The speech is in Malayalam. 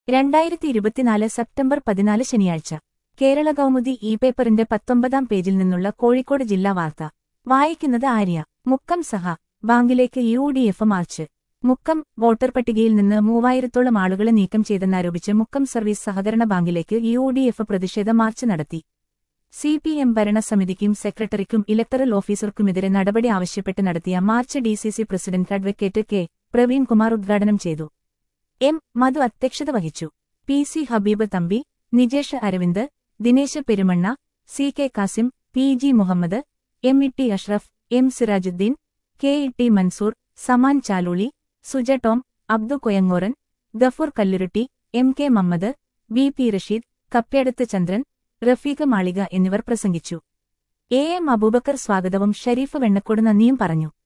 രണ്ടായിരത്തി ഇരുപത്തിനാല് സെപ്റ്റംബർ പതിനാല് ശനിയാഴ്ച കേരള കൗമുദി ഇ പേപ്പറിന്റെ പത്തൊമ്പതാം പേജിൽ നിന്നുള്ള കോഴിക്കോട് ജില്ലാ വാർത്ത വായിക്കുന്നത് ആര്യ മുക്കം സഹ ബാങ്കിലേക്ക് U D F march Mukkam voter പട്ടികയിൽ നിന്ന് മൂവായിരത്തോളം ആളുകളെ നീക്കം ചെയ്തെന്നാരോപിച്ച് മുക്കം സർവീസ് സഹകരണ ബാങ്കിലേക്ക് യു ഡി എഫ് പ്രതിഷേധ മാർച്ച് നടത്തി സി പി എം ഭരണസമിതിക്കും സെക്രട്ടറിക്കും ഇലക്ടറൽ ഓഫീസർക്കുമെതിരെ നടപടി ആവശ്യപ്പെട്ട് നടത്തിയ march D C C president advocate K Praveen Kumar ഉദ്ഘാടനം ചെയ്തു എം മധു അധ്യക്ഷത വഹിച്ചു P C Habeeb Thampi Nijesh Aravind Dinesh Perumanna C K Kasim P G Muhammad M E T Ashraf M Sirajuddin K E T Mansoor Saman Chaluli Suja Tom Abdu Koyangoran Gafoor Kalluruti M K Mammad V P Rasheed Kappiyadath Chandran Rafeeq Malika എന്നിവർ പ്രസംഗിച്ചു എ എം അബൂബക്കർ സ്വാഗതവും ഷരീഫ് വെണ്ണക്കോട് നന്ദിയും പറഞ്ഞു